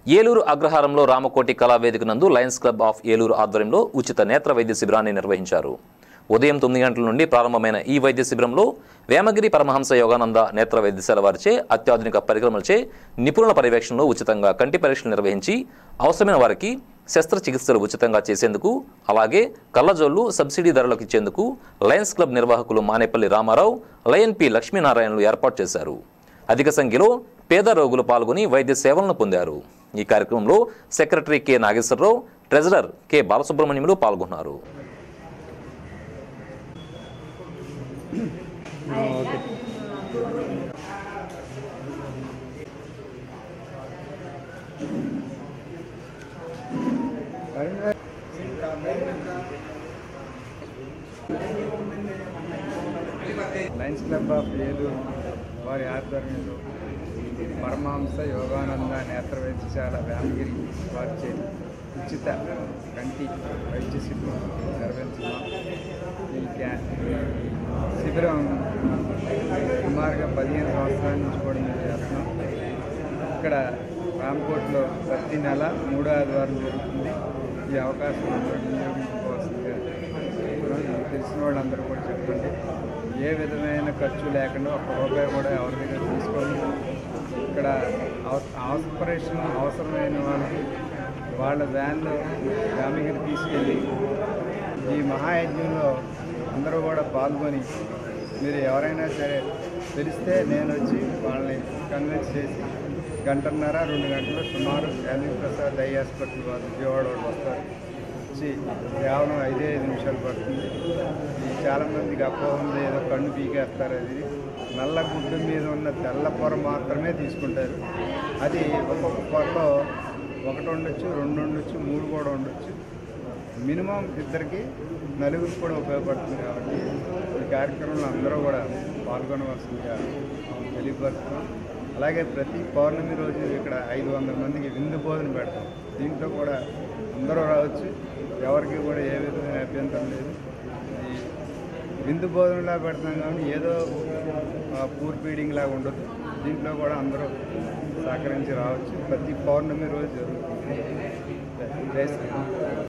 ఏలూరు అగ్రహారంలో రామకోటి కళావేదిక నందు Lions club of Eluru ఆధ్వర్యంలో ఉచిత నేత్ర వైద్య శిబిరాన్ని నిర్వహించారు ఉదయం తొమ్మిది గంటల నుండి ప్రారంభమైన ఈ వైద్య శిబిరంలో వేమగిరి పరమహంస యోగానంద నేత్ర వైద్యశాల వారిచే అత్యాధునిక పరికరములచే నిపుణుల పర్యవేక్షణలో ఉచితంగా కంటి పరీక్షలు నిర్వహించి అవసరమైన వారికి శస్త్రచికిత్సలు ఉచితంగా చేసేందుకు అలాగే కళ్ళజోళ్లు సబ్సిడీ ధరలకు ఇచ్చేందుకు లయన్స్ క్లబ్ నిర్వాహకులు మానేపల్లి రామారావు లయన్ పి లక్ష్మీనారాయణలు ఏర్పాటు చేశారు అధిక సంఖ్యలో పేద రోగులు పాల్గొని వైద్య సేవలను పొందారు ఈ కార్యక్రమంలో secretary K Nageswararao treasurer K బాలసుబ్రహ్మణ్యములు పాల్గొన్నారు లయన్స్ క్లబ్ ఆఫ్ ఏలూరు వారి ఆధ్వర్యంలో పరమహంస యోగానంద నేత్ర వైద్యశాల వేమగిరి వారిచే ఉచిత కంటి వైద్య శిబిరం నిర్వహించున్నాం ఈ క్యా ఈ శిబిరం సుమారుగా పదిహేను సంవత్సరాల నుంచి కూడా మేము చేస్తున్నాం ఇక్కడ రామ్కోట్లో ప్రతి నెల మూడో ఆదివారం జరుగుతుంది ఈ అవకాశం అందరూ వినియోగించుకోవాల్సిందిగా చెప్తున్నాం. మీకు తెలిసిన వాళ్ళందరూ కూడా చెప్పండి ఏ విధమైన ఖర్చు లేకుండా ఒక్క రూపాయి కూడా ఎవరి దగ్గర తీసుకోండి ఇక్కడ అవ- ఆపరేషన్ అవసరమైన వాళ్ళకి వాళ్ళ వ్యాన్లో గ్రామీణ తీసుకెళ్ళి ఈ మహాయజ్ఞంలో అందరూ కూడా పాల్గొని మీరు ఎవరైనా సరే తెలిస్తే నేను వచ్చి వాళ్ళని కన్విన్స్ చేసి గంటన్నర రెండు గంటలు సుమారు ఎల్వి ప్రసాద్ ఐ హాస్పిటల్ వాళ్ళు విజయవాడ వాళ్ళు వస్తారు వచ్చి కేవలం ఐదే ఐదు నిమిషాలు పడుతుంది ఈ చాలామందికి అపోహ ఉంది ఏదో కన్ను పీకేస్తారు అది నల్ల గుడ్డు మీద ఉన్న తెల్ల పొర మాత్రమే తీసుకుంటారు అది ఒక్కొక్క పొరలో ఒకటి ఉండొచ్చు రెండు ఉండొచ్చు మూడు కూడా ఉండొచ్చు మినిమం ఇద్దరికి నలుగురికి కూడా ఉపయోగపడుతుంది కాబట్టి ఈ కార్యక్రమంలో అందరూ కూడా పాల్గొనవలసిందిగా తెలియపరుస్తున్నాం అలాగే ప్రతి పౌర్ణమి రోజు ఇక్కడ ఐదు వందల మందికి విందు భోజనం పెడతాం దీంట్లో కూడా అందరూ రావచ్చు ఎవరికి కూడా ఏ విధమైన అభ్యంతరం లేదు ఈ విందు భోజనంలా పెడతాం కాబట్టి ఏదో పూర్ ఫీడింగ్ లాగా ఉండదు దీంట్లో కూడా అందరూ సహకరించి రావచ్చు ప్రతి పౌర్ణమి రోజు జరుగుతుంది జై శ్రీరామ్